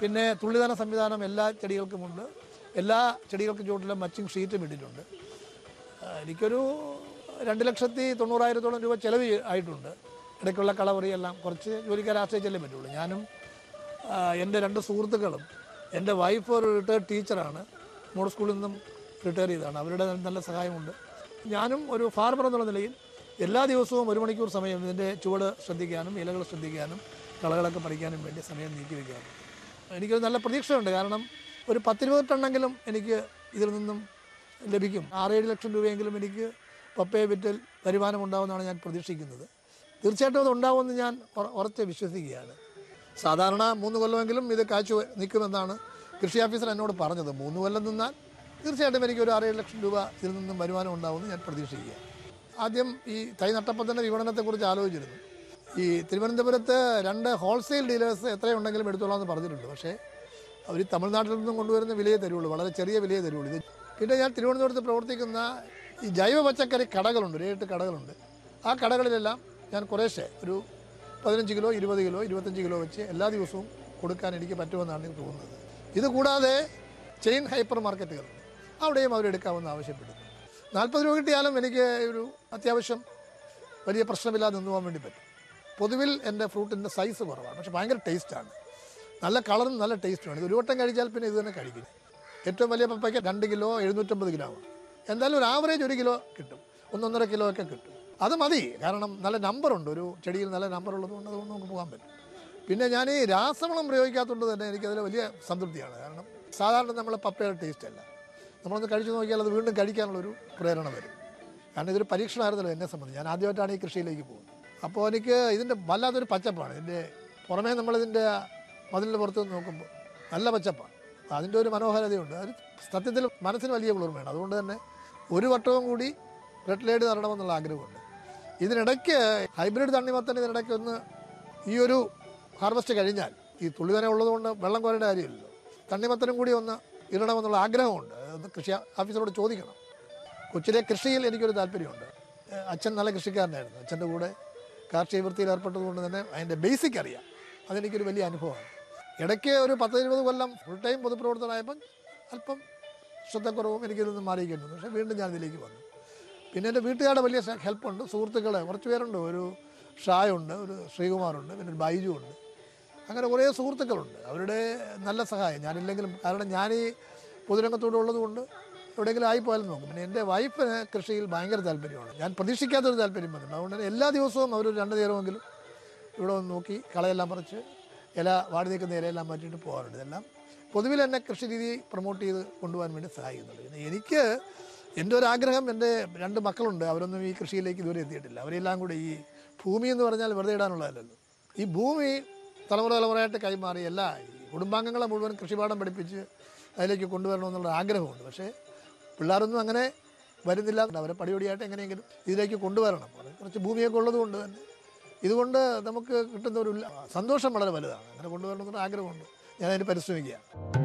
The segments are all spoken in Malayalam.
പിന്നെ തുള്ളിദാന സംവിധാനം എല്ലാ ചെടികൾക്കുമുണ്ട് എല്ലാ ചെടികൾക്കും ചുവട്ടിലും മച്ചിങ് ഷീറ്റും ഇട്ടിട്ടുണ്ട് ആ, എനിക്കൊരു രണ്ട് ലക്ഷത്തി തൊണ്ണൂറായിരത്തോളം രൂപ ചിലവ് ആയിട്ടുണ്ട് ഇടയ്ക്കുള്ള കളവറിയെല്ലാം കുറച്ച് ജോലിക്കാരെ ആശ്രയിച്ചല്ലേ പറ്റുള്ളൂ ഞാനും ആ, എൻ്റെ രണ്ട് സുഹൃത്തുക്കളും എൻ്റെ വൈഫ് ഒരു റിട്ടയർഡ് ടീച്ചറാണ് മോഡൽ സ്കൂളിൽ നിന്നും റിട്ടയർ ചെയ്തതാണ് അവരുടെ നല്ല സഹായമുണ്ട് ഞാനും ഒരു ഫാർമർ എന്നുള്ള നിലയിൽ എല്ലാ ദിവസവും ഒരു മണിക്കൂർ സമയം ഇതിൻ്റെ ചുവട് ശ്രദ്ധിക്കാനും ഇലകൾ ശ്രദ്ധിക്കാനും കളകളൊക്കെ പഠിക്കാനും വേണ്ടി സമയം നീക്കി വയ്ക്കാറുണ്ട് എനിക്കൊരു നല്ല പ്രതീക്ഷയുണ്ട് കാരണം ഒരു പത്തിരുപത് ടണ്ണെങ്കിലും എനിക്ക് ഇതിൽ നിന്നും ലഭിക്കും ആറേഴ് ലക്ഷം രൂപയെങ്കിലും എനിക്ക് പപ്പയെ വിറ്റിൽ വരുമാനം ഉണ്ടാവുമെന്നാണ് ഞാൻ പ്രതീക്ഷിക്കുന്നത് തീർച്ചയായിട്ടും അത് ഉണ്ടാവുമെന്ന് ഞാൻ ഉറ- ഉറച്ച് വിശ്വസിക്കുകയാണ് സാധാരണ മൂന്ന് കൊല്ലമെങ്കിലും ഇത് കാഴ്ച നിൽക്കുമെന്നാണ് കൃഷി ഓഫീസർ എന്നോട് പറഞ്ഞത് മൂന്ന് കൊല്ലം നിന്നാൽ തീർച്ചയായിട്ടും എനിക്ക് ഒരു ആറേഴ് ലക്ഷം രൂപ ഇതിൽ നിന്നും വരുമാനം ഉണ്ടാവുമെന്ന് ഞാൻ പ്രതീക്ഷിക്കുക ആദ്യം ഈ തൈ നട്ടപ്പോൾ തന്നെ വിപണനത്തെക്കുറിച്ച് ആലോചിച്ചിരുന്നു ഈ തിരുവനന്തപുരത്ത് രണ്ട് ഹോൾസെയിൽ ഡീലേഴ്സ് എത്രയുണ്ടെങ്കിലും എടുത്തോളാം എന്ന് പറഞ്ഞിട്ടുണ്ട് പക്ഷേ അവർ തമിഴ്നാട്ടിൽ നിന്നും കൊണ്ടുവരുന്ന വിലയെ തരുള്ളൂ വളരെ ചെറിയ വിലയെ തരുള്ളൂ ഇത് പിന്നെ ഞാൻ തിരുവനന്തപുരത്ത് പ്രവർത്തിക്കുന്ന ഈ ജൈവ പച്ചക്കറി കടകളുണ്ട് ഒരു ഏഴെട്ട് കടകളുണ്ട് ആ കടകളിലെല്ലാം ഞാൻ കുറേശ്ശെ ഒരു പതിനഞ്ച് കിലോ ഇരുപത് കിലോ ഇരുപത്തഞ്ച് കിലോ വെച്ച് എല്ലാ ദിവസവും കൊടുക്കാൻ എനിക്ക് പറ്റുമെന്നാണ് എനിക്ക് തോന്നുന്നത് ഇത് കൂടാതെ ചെയിൻ ഹൈപ്പർ മാർക്കറ്റുകളുണ്ട് അവിടെയും അവരെടുക്കാമെന്ന് ആവശ്യപ്പെടുന്നു നാൽപ്പത് രൂപ കിട്ടിയാലും എനിക്ക് ഒരു അത്യാവശ്യം വലിയ പ്രശ്നമില്ലാതെ നിന്ന് പോകാൻ വേണ്ടി പറ്റും പൊതുവിൽ എൻ്റെ ഫ്രൂട്ടിൻ്റെ സൈസ് കുറവാണ് പക്ഷെ ഭയങ്കര ടേസ്റ്റാണ് നല്ല കളറും നല്ല ടേസ്റ്റുമാണ് ഇത് ഒരു വട്ടം കഴിച്ചാൽ പിന്നെ ഇത് തന്നെ കഴിക്കും ഏറ്റവും വലിയ പപ്പയ്ക്ക് രണ്ട് കിലോ എഴുന്നൂറ്റമ്പത് ഗ്രാമാണ് എന്തായാലും ഒരു ആവറേജ് ഒരു കിലോ കിട്ടും ഒന്നൊന്നര കിലോ ഒക്കെ കിട്ടും അത് മതി കാരണം നല്ല നമ്പറുണ്ട് ഒരു ചെടിയിൽ നല്ല നമ്പർ ഉള്ളതുകൊണ്ട് അതുകൊണ്ട് നമുക്ക് പോകാൻ പറ്റും പിന്നെ ഞാൻ ഈ രാസവളം പ്രയോഗിക്കാത്തതുകൊണ്ട് തന്നെ എനിക്കതിൽ വലിയ സംതൃപ്തിയാണ് കാരണം സാധാരണ നമ്മൾ പപ്പയുടെ ടേസ്റ്റ് അല്ല നമ്മളൊന്ന് കഴിച്ചു നോക്കിയാൽ അത് വീണ്ടും കഴിക്കാനുള്ളൊരു പ്രേരണ വരും കാരണം ഇതൊരു പരീക്ഷണമായിരുന്നല്ലോ എന്നെ സംബന്ധിച്ച് ഞാൻ ആദ്യമായിട്ടാണ് ഈ കൃഷിയിലേക്ക് പോകുന്നത് അപ്പോൾ എനിക്ക് ഇതിൻ്റെ വല്ലാത്തൊരു പച്ചപ്പാണ് ഇതിൻ്റെ പുറമേ നമ്മളിതിൻ്റെ മതിലിൻ്റെ പുറത്ത് നിന്ന് നോക്കുമ്പോൾ നല്ല പച്ചപ്പാണ് അപ്പോൾ അതിൻ്റെ ഒരു മനോഹാരിതയുണ്ട് അത് സത്യത്തിൽ മനസ്സിന് വലിയ കുളിർമയാണ് അതുകൊണ്ട് തന്നെ ഒരു വട്ടവും കൂടി റെഡ് ലൈഡ് നടണമെന്നുള്ള ആഗ്രഹമുണ്ട് ഇതിനിടയ്ക്ക് ഹൈബ്രിഡ് തണ്ണിമത്തൻ ഇതിനിടയ്ക്ക് ഒന്ന് ഈ ഒരു ഹാർവസ്റ്റ് കഴിഞ്ഞാൽ ഈ തുള്ളിതന ഉള്ളതുകൊണ്ട് വെള്ളം കോരേണ്ട കാര്യമില്ലല്ലോ തണ്ണിമത്തനും കൂടി ഒന്ന് ഇടണമെന്നുള്ള ആഗ്രഹമുണ്ട് ഒന്ന് കൃഷി ഓഫീസറോട് ചോദിക്കണം കൊച്ചിലെ കൃഷിയിൽ എനിക്കൊരു താല്പര്യമുണ്ട് ഏഹ് അച്ഛൻ നല്ല കൃഷിക്കാരനായിരുന്നു അച്ഛൻ്റെ കൂടെ കാർഷിക വൃത്തിയിൽ ഏർപ്പെട്ടതുകൊണ്ട് തന്നെ അതിൻ്റെ ബേസിക് അറിയാം അതെനിക്കൊരു വലിയ അനുഭവമാണ് ഇടയ്ക്ക് ഒരു പത്ത് ഇരുപത് കൊല്ലം ഫുൾ ടൈം പൊതുപ്രവർത്തനമായപ്പം അല്പം ശ്രദ്ധക്കുറവും എനിക്കിൽ നിന്ന് മാറിയിരിക്കുന്നു പക്ഷേ വീണ്ടും ഞാൻ ഇതിലേക്ക് വന്നു പിന്നെ എൻ്റെ വീട്ടുകാരുടെ വലിയ ഹെൽപ്പുണ്ട് സുഹൃത്തുക്കൾ കുറച്ച് പേരുണ്ട് ഒരു ഷായുണ്ട് ഒരു ശ്രീകുമാറുണ്ട് പിന്നെ ഒരു ബൈജു ഉണ്ട് അങ്ങനെ കുറേ സുഹൃത്തുക്കളുണ്ട് അവരുടെ നല്ല സഹായം ഞാനില്ലെങ്കിലും കാരണം ഞാൻ ഈ പൊതുരംഗത്തൂടെ ഉള്ളതുകൊണ്ട് എവിടെയെങ്കിലും ആയിപ്പോയാലും നോക്കും പിന്നെ എൻ്റെ വൈഫിന് കൃഷിയിൽ ഭയങ്കര താല്പര്യമാണ് ഞാൻ പ്രതീക്ഷിക്കാത്തൊരു താല്പര്യം വന്നിട്ടുണ്ട് അതുകൊണ്ട് തന്നെ എല്ലാ ദിവസവും അവരൊരു രണ്ട് നേരമെങ്കിലും ഇവിടെ വന്ന് നോക്കി കളയെല്ലാം പറിച്ച് ഇല വാടി നിൽക്കുന്ന ഇലയെല്ലാം മാറ്റിയിട്ട് പോകാറുണ്ട് ഇതെല്ലാം പൊതുവിൽ എന്നെ കൃഷി രീതി പ്രൊമോട്ട് ചെയ്ത് കൊണ്ടുപോകാൻ വേണ്ടി സഹായിക്കുന്നുണ്ട് പിന്നെ എനിക്ക് എൻ്റെ ഒരു ആഗ്രഹം എൻ്റെ രണ്ട് മക്കളുണ്ട് അവരൊന്നും ഈ കൃഷിയിലേക്ക് ഇതുവരെ എത്തിയിട്ടില്ല അവരെല്ലാം കൂടി ഈ ഭൂമി എന്ന് പറഞ്ഞാൽ വെറുതെ ഇടാനുള്ളതല്ലല്ലോ ഈ ഭൂമി തലമുറ തലമുറയായിട്ട് കൈമാറി എല്ലാ ഈ കുടുംബാംഗങ്ങളെ മുഴുവൻ കൃഷിപാഠം പഠിപ്പിച്ച് അതിലേക്ക് കൊണ്ടുവരണമെന്നുള്ള ആഗ്രഹമുണ്ട് പക്ഷേ പിള്ളേരൊന്നും അങ്ങനെ വരുന്നില്ല അവരെ പടിപടിയായിട്ട് എങ്ങനെയെങ്കിലും ഇതിലേക്ക് കൊണ്ടുവരണം അത് കുറച്ച് ഭൂമിയൊക്കെ ഉള്ളത് കൊണ്ട് തന്നെ ഇതുകൊണ്ട് നമുക്ക് കിട്ടുന്ന ഒരു ഉല്ല- സന്തോഷം വളരെ വലുതാണ് അങ്ങനെ കൊണ്ടുവരണമെന്നുള്ള ആഗ്രഹമുണ്ട് ഞാനതിന് പരിശ്രമിക്കുക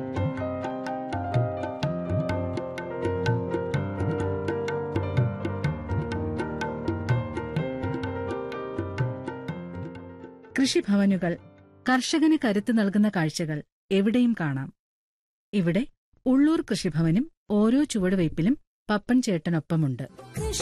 കൃഷിഭവനുകൾ കർഷകന് കരുത്ത് നൽകുന്ന കാഴ്ചകൾ എവിടെയും കാണാം ഇവിടെ ഉള്ളൂർ കൃഷിഭവനും ഓരോ ചുവടുവയ്പിലും പപ്പൻ ചേട്ടനൊപ്പമുണ്ട്